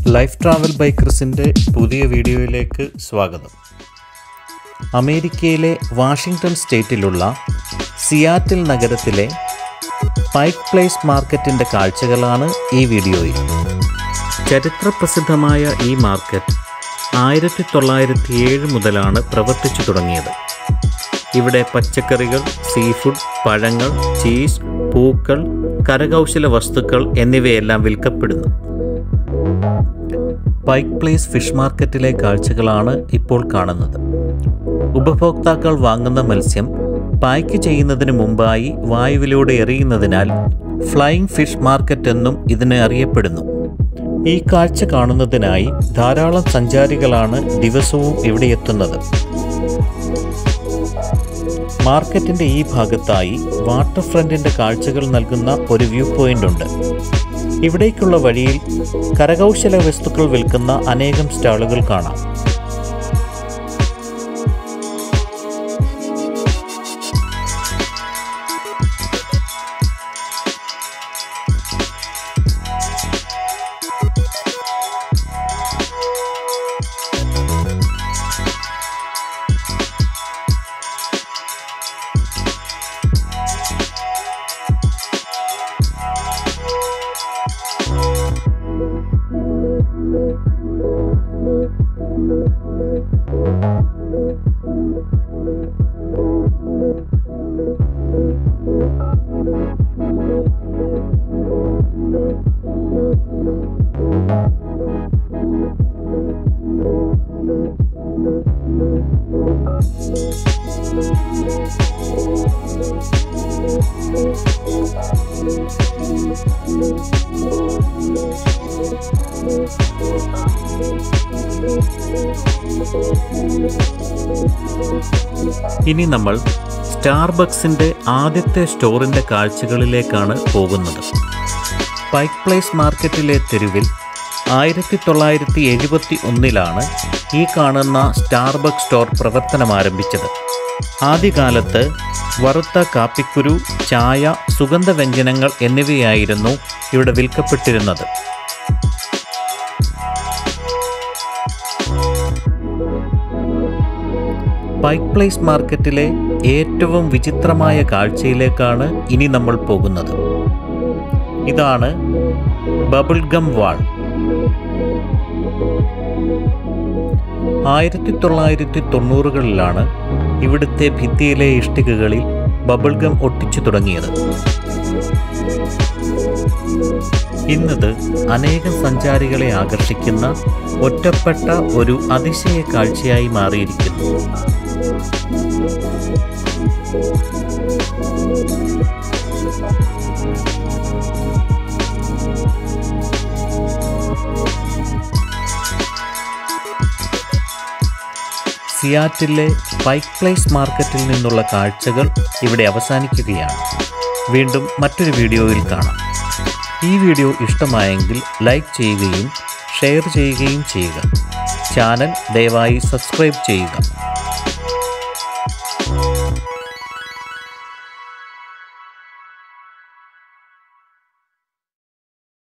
life travel ബൈക്കർസിൻ്റെ പുതിയ വീഡിയോയിലേക്ക് സ്വാഗതം അമേരിക്കയിലെ വാഷിങ്ടൺ സ്റ്റേറ്റിലുള്ള സിയാറ്റിൽ നഗരത്തിലെ പൈക്ക് പ്ലേസ് മാർക്കറ്റിൻ്റെ കാഴ്ചകളാണ് ഈ വീഡിയോയിൽ ചരിത്രപ്രസിദ്ധമായ ഈ മാർക്കറ്റ് ആയിരത്തി തൊള്ളായിരത്തി ഏഴ് മുതലാണ് പ്രവർത്തിച്ചു തുടങ്ങിയത് ഇവിടെ പച്ചക്കറികൾ സീഫുഡ് പഴങ്ങൾ ചീസ് പൂക്കൾ കരകൗശല വസ്തുക്കൾ എന്നിവയെല്ലാം വിൽക്കപ്പെടുന്നു പൈക്ക് പ്ലേസ് ഫിഷ് മാർക്കറ്റിലെ കാഴ്ചകളാണ് ഇപ്പോൾ കാണുന്നത് ഉപഭോക്താക്കൾ വാങ്ങുന്ന മത്സ്യം പായ്ക്ക് ചെയ്യുന്നതിന് മുമ്പായി വായുവിലൂടെ എറിയുന്നതിനാൽ ഫ്ലൈയിങ് ഫിഷ് മാർക്കറ്റ് എന്നും ഇതിനെ അറിയപ്പെടുന്നു ഈ കാഴ്ച കാണുന്നതിനായി ധാരാളം സഞ്ചാരികളാണ് ദിവസവും ഇവിടെ എത്തുന്നത് മാർക്കറ്റിന്റെ ഈ ഭാഗത്തായി വാട്ടർ ഫ്രണ്ടിന്റെ കാഴ്ചകൾ നൽകുന്ന ഒരു വ്യൂ പോയിന്റ് ഉണ്ട് ഇവിടേക്കുള്ള വഴിയിൽ കരകൗശല വസ്തുക്കൾ വിൽക്കുന്ന അനേകം സ്റ്റാളുകൾ കാണാം ഇനി നമ്മൾ സ്റ്റാർബക്സിന്റെ ആദ്യത്തെ സ്റ്റോറിന്റെ കാഴ്ചകളിലേക്കാണ് പോകുന്നത് പൈക്ക് പ്ലേസ് മാർക്കറ്റിലെ തെരുവിൽ ആയിരത്തി തൊള്ളായിരത്തി എഴുപത്തി ഒന്നിലാണ് ഈ കാണുന്ന സ്റ്റാർബക്സ് സ്റ്റോർ പ്രവർത്തനം ആരംഭിച്ചത് ആദ്യകാലത്ത് വറുത്ത കാപ്പിക്കുരു ചായ സുഗന്ധവ്യഞ്ജനങ്ങൾ എന്നിവയായിരുന്നു ഇവിടെ വിൽക്കപ്പെട്ടിരുന്നത് പൈക്ക് പ്ലേസ് മാർക്കറ്റിലെ ഏറ്റവും വിചിത്രമായ കാഴ്ചയിലേക്കാണ് ഇനി നമ്മൾ പോകുന്നത് ഇതാണ് ബബിൾ ഗം വാൾ ആയിരത്തി തൊള്ളായിരത്തി തൊണ്ണൂറുകളിലാണ് ഇവിടുത്തെ ഭിത്തിയിലെ ഇഷ്ടികകളിൽ ബബിൾ ഗം ഒട്ടിച്ചു തുടങ്ങിയത് ഇന്നത് അനേകം സഞ്ചാരികളെ ആകർഷിക്കുന്ന ഒറ്റപ്പെട്ട ഒരു അതിശയ കാഴ്ചയായി മാറിയിരിക്കുന്നു സിയാറ്റിലെ പൈക്ക് പ്ലേസ് മാർക്കറ്റിൽ നിന്നുള്ള കാഴ്ചകൾ ഇവിടെ അവസാനിക്കുകയാണ് വീണ്ടും മറ്റൊരു വീഡിയോയിൽ കാണാം ഈ വീഡിയോ ഇഷ്ടമായെങ്കിൽ ലൈക്ക് ചെയ്യുകയും ഷെയർ ചെയ്യുകയും ചെയ്യുക ചാനൽ ദയവായി സബ്സ്ക്രൈബ് ചെയ്യുക